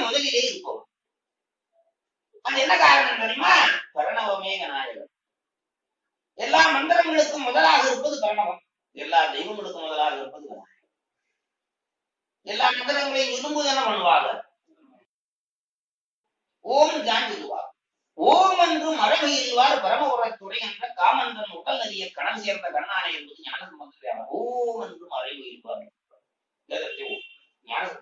முதலிலே இருப்பவர் அது என்ன காரணம் தெரியுமா பிரணவமே விநாயகர் எல்லா மந்திரங்களுக்கும் முதலாக இருப்பது பிரணவம் எல்லா தெய்வங்களுக்கும் முதலாக இருப்பது விநாயகர் எல்லா மந்திரங்களையும் சொல்லும்போது என்ன பண்ணுவாங்க ஓம் தான் சொல்லுவார் ஓம் என்று மரபு இல்வார் பரமபுரத்துறை என்ற காமந்தன் உடல் நதிய கணம் சேர்ந்த கண்ணானை என்பது ஞானம் வந்து ஓம் என்று மறைவு இருப்பார் வேதத்தை ஓம் ஞானம்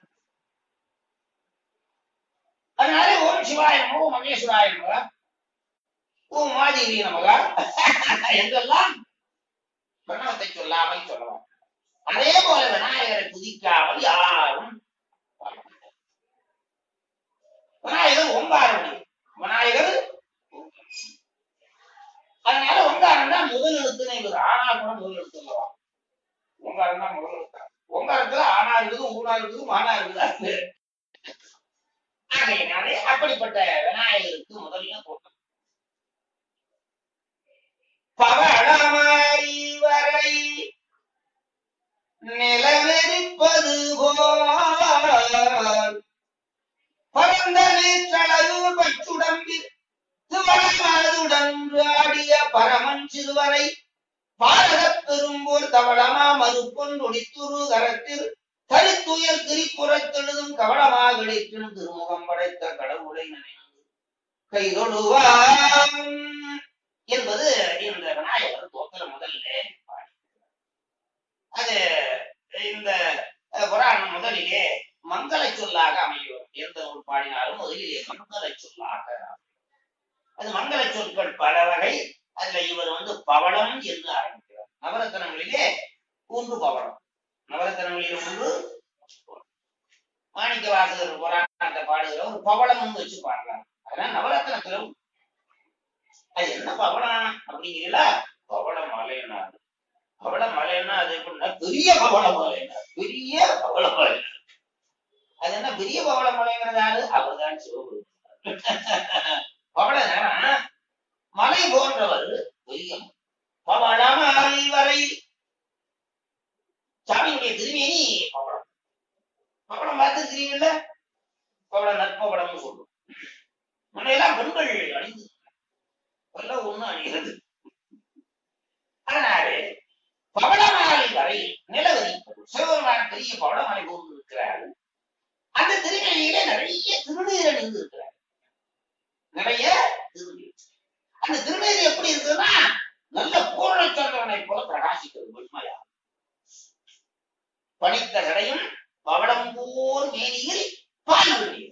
அதனால ஓம் சிவாய நமோ ஓம் மகேஸ்வராய நமக ஓம் மாதேவி நமக என்றெல்லாம் பிரணவத்தை சொல்லாமல் சொல்லலாம் அதே போல விநாயகரை துதிக்காமல் யாரும் வாழ மாட்டார். விநாயகர் ஓங்காரம் விநாயகர் அதனால ஓங்காரம் தான் முதல் எழுத்துன்னு இவர் ஆனா கூட முதல் எழுத்து சொல்லலாம் ஓங்காரம் தான் முதல் எழுத்து ஓங்காரத்துல ஆனா இருக்குது ஊனா இருக்குது மானா இருக்குது ஆகையினாலே அப்படிப்பட்ட விநாயகருக்கு முதல்ல போட்டோம் பவளமாய் வரை நிலவெறிப்பது போல் பரந்த நீற்றளவு பச்சுடம்பில் துவளமாதுடன் ஆடிய பரமன் சிறுவரை பாரகப் பெரும்போர் தவளமா மறுப்பொன் ஒடித்துரு கரத்தில் கருத்துயர் திரிபுறத்தெழுதும் கவளமாக இழைக்கும் திருமுகம் படைத்த கடவுளை நினைந்து கைதொழுவாம் என்பது இந்த விநாயகர் தோத்திர முதல்ல பாடி. அது இந்த அஹ், புராணம் முதலிலே மங்கள சொல்லாக அமையும் எந்த ஒரு பாடினாலும் முதலிலே மங்கள சொல்லாக அமையும். அது மங்கள சொற்கள் பல வகை அதுல இவர் வந்து பவளம் என்று ஆரம்பிக்கிறார் நவரத்தனங்களிலே ஒன்று பவளம் நவரத்தனங்களில் ஒன்று மாணிக்க வாசகர் புராணத்தை பாடுகிற ஒரு பவளம் வச்சு பாடுறாங்க அதனால நவரத்தனத்துல அது என்ன பவளம் அப்படிங்கிறீங்களா பவள மலைன்னா பவள மலைன்னா அது எப்படின்னா பெரிய பவள மலைன்னா பெரிய பவள மலை அது என்ன பெரிய பவள மலைங்கிறது யாரு அவர்தான் சிவபெருமான் பவள நேரம் மலை போன்றவர் பெரிய பவளமாய் வரை சாமியுடைய திருமேனி பவளம் பவளம் பார்த்துருக்கிறீங்கல்ல பவள நற்பவளம்னு சொல்லுவோம் முன்னையெல்லாம் பெண்கள் அணிந்து எல்லாம் ஒண்ணு அணிகிறது அதனால பவளமாலை வரை நிலவரி சிவபெருமான பெரிய பவளமாலை போன்று இருக்கிறார் அந்த திருமேனியிலே நிறைய திருநீர் அணிந்து இருக்கிறார் நிறைய திருநீர் அந்த திருநீர் எப்படி இருக்குதுன்னா நல்ல பூரணச்சந்திரனை போல பிரகாசிக்கிறது வெண்மையா பனித்த கடையும் பவளம் போர் மேனியில் பால் விடுகிறது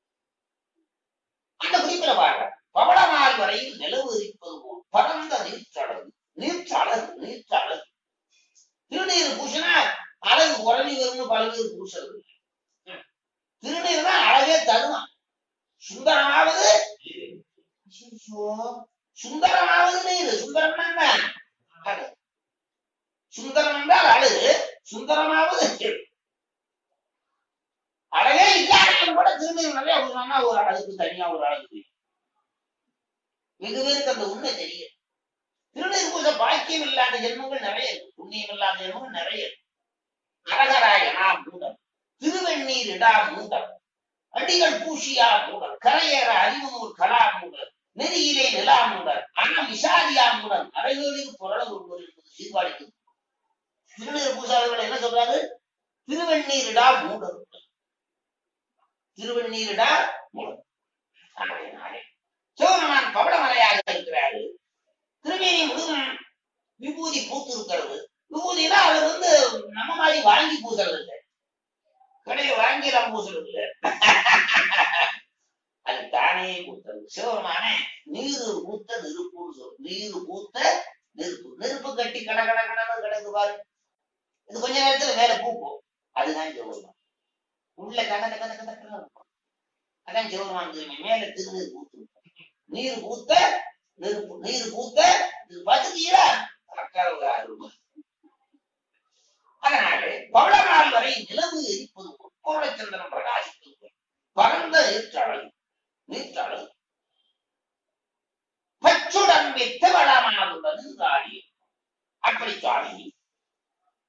அந்த குறிப்பில பாருங்க பவளநாள் வரையில் நிலவு இருப்பது போல் பரந்த நீர்ச்சடகு நீர்ச்சடகு நீர்ச்சடகு திருநீர் பூசினா அழகு குறைஞ்சி வரும்னு பல பேர் பூசுறது திருநீர் தான் அழகே தருவான் சுந்தரமாவது ஐயோ, சுந்தரமாவது நீர் சுந்தரம் என்ன அழகு சுந்தரம் என்றால் அழகு சுந்தரமாவது நீர். அழகே இல்லாதவன் கூட திருநீர் நிறைய பூசினா ஒரு அழகுக்கு தனியா ஒரு அழகு வெகு பேருக்கு அந்த உண்மை தெரியும் திருநீர் பூச பாக்கியம் இல்லாத ஜென்மங்கள் நிறைய இருக்கு புண்ணியம் இல்லாத ஜென்மங்கள் நிறைய இருக்கு அரகராயனா மூடம் திருவெண்ணீர் இடா மூடம் அடிகள் பூஷியா மூடல் கரையேற அறிவு நூல் கலா மூடல் நெறியிலே நிலா மூடல் அண்ணம் விசாரியா மூடல் அரைகளில் புரள ஒருவர் என்பது சீர்காழிக்கு திருநீர் பூசாதவர்கள் என்ன சொல்றாரு திருவெண்ணீரிடா மூடல் திருவெண்ணீரிடா மூடல் ஆகையினாலே சிவபெருமான் பவளமலையாக இருக்கிறாரு திருமேனி முழுதும் விபூதி பூத்து இருக்கிறது விபூதினா அது வந்து நம்ம மாதிரி வாங்கி பூசுறது இல்லை கடையை வாங்கி எல்லாம் பூசுறது இல்லை அது தானே பூத்தது சிவபெருமானே நீர் பூத்த நெருப்புன்னு சொல்லும் நீர் பூத்த நெருப்பு நெருப்பு கட்டி கட கட கடன்னு கிடக்கு பாரு இது கொஞ்ச நேரத்துல மேல பூக்கும் அதுதான் சிவபெருமான் உள்ள கட கட கட கட இருக்கும் அதான் சிவபெருமான் திரும்பி மேல திருநீர் பூத்து நீர் பூத்த நெருப்பு நீர் பூத்த இது பார்த்துட்டீங்களா அக்கறை அருமை அதனாலே பவளநாள் வரை நிலவு எரிப்பது போல் கோலச்சந்திரன் பிரகாசிப்பது போல் பரந்த நீர்ச்சழல் நீர்ச்சழல் பச்சுடன் வித்த வளமாவுடன் தாடி அப்படி சுவாமி